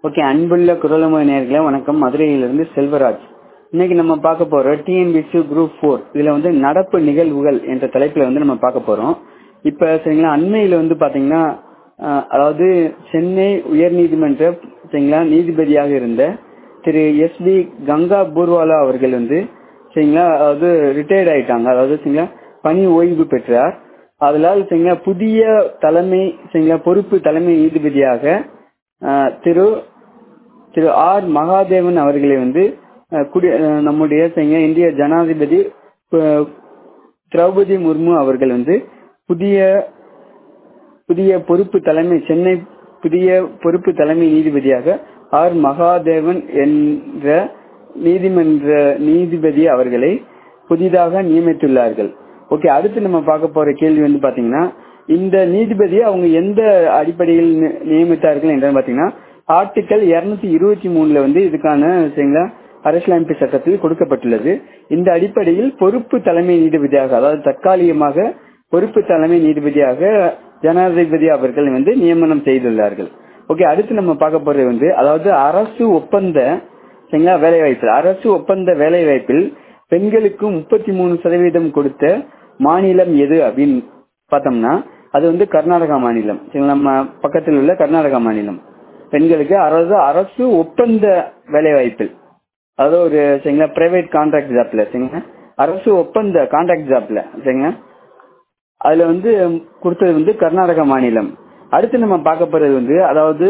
okay அன்புள்ள குரலமொழி நேர்களே வணக்கம் மதுரையிலிருந்து செல்வராஜ் இன்னைக்கு நம்ம பார்க்க போறோம் டிஎன்பிசி குரூப் ஃபோர் இதுல வந்து நடப்பு நிகழ்வுகள் என்ற தலைப்புல வந்து நம்ம பார்க்க போறோம் இப்ப சரிங்களா அண்மையில வந்து பாத்தீங்கன்னா அஹ், அதாவது சென்னை உயர்நீதிமன்ற சரிங்களா நீதிபதியாக இருந்த திரு எஸ் பி கங்கா பூர்வாலா அவர்கள் வந்து சரிங்களா அதாவது ரிட்டையர்ட் ஆயிட்டாங்க அதாவது சரிங்களா பணி ஓய்வு பெற்றார் அதனால் சரிங்களா புதிய தலைமை சரிங்களா பொறுப்பு தலைமை நீதிபதியாக அஹ், திரு திரு ஆர் மகாதேவன் அவர்களை வந்து அஹ், குடி அஹ், நம்முடைய சரிங்களா இந்திய ஜனாதிபதி அஹ், திரௌபதி முர்மு அவர்கள் வந்து புதிய புதிய பொறுப்பு தலைமை சென்னை புதிய பொறுப்பு தலைமை நீதிபதியாக ஆர் மகாதேவன் என்ற நீதிமன்ற நீதிபதி அவர்களை புதிதாக நியமித்துள்ளார்கள் ஓகே அடுத்து நம்ம பார்க்க போற கேள்வி வந்து பாத்தீங்கன்னா இந்த நீதிபதி அவங்க எந்த அடிப்படையில் நி- நியமித்தார்கள் என்று பாத்தீங்கன்னா ஆர்டிக்கல் 223 இருபத்தி மூணுல வந்து இதுக்கான சரிங்களா அரசியலமைப்பு சட்டத்தில் கொடுக்கப்பட்டுள்ளது இந்த அடிப்படையில் பொறுப்பு தலைமை நீதிபதியாக அதாவது தற்காலிகமாக பொறுப்பு தலைமை நீதிபதியாக ஜனாதிபதி அவர்கள் வந்து நியமனம் செய்துள்ளார்கள் ஓகே அடுத்து நம்ம பார்க்க போறது வந்து அதாவது அரசு ஒப்பந்த சரிங்களா வேலை வாய்ப்பில் அரசு ஒப்பந்த வேலை வாய்ப்பில் பெண்களுக்கு முப்பத்தி மூணு சதவீதம் கொடுத்த மாநிலம் எது அப்படின்னு பார்த்தோம்னா அது வந்து கர்நாடகா மாநிலம் சரிங்களா நம்ம பக்கத்தில் உள்ள கர்நாடகா மாநிலம் பெண்களுக்கு அதாவது அரசு ஒப்பந்த வேலை வாய்ப்பில் அதாவது ஒரு சரிங்களா பிரைவேட் கான்ட்ராக்ட் ஜாப்ல சரிங்களா அரசு ஒப்பந்த கான்ட்ராக்ட் ஜாப்ல சரிங்களா அதுல வந்து கொடுத்தது வந்து கர்நாடகா மாநிலம் அடுத்து நம்ம பார்க்க போறது வந்து அதாவது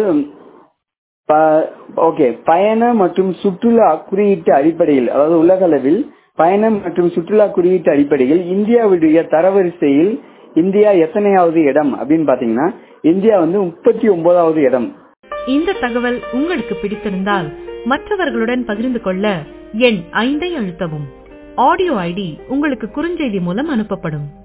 ஓகே பயண மற்றும் சுற்றுலா குறியீட்டு அடிப்படையில் அதாவது உலக அளவில் பயணம் மற்றும் சுற்றுலா குறியீட்டு அடிப்படையில் இந்தியாவுடைய தரவரிசையில் இந்தியா எத்தனையாவது இடம் அப்படின்னு பாத்தீங்கன்னா இந்தியா வந்து முப்பத்தி ஒன்பதாவது இடம் இந்த தகவல் உங்களுக்கு பிடித்திருந்தால் மற்றவர்களுடன் பகிர்ந்து கொள்ள எண் ஐந்தை அழுத்தவும் ஆடியோ ஐடி உங்களுக்கு குறுஞ்செய்தி மூலம் அனுப்பப்படும்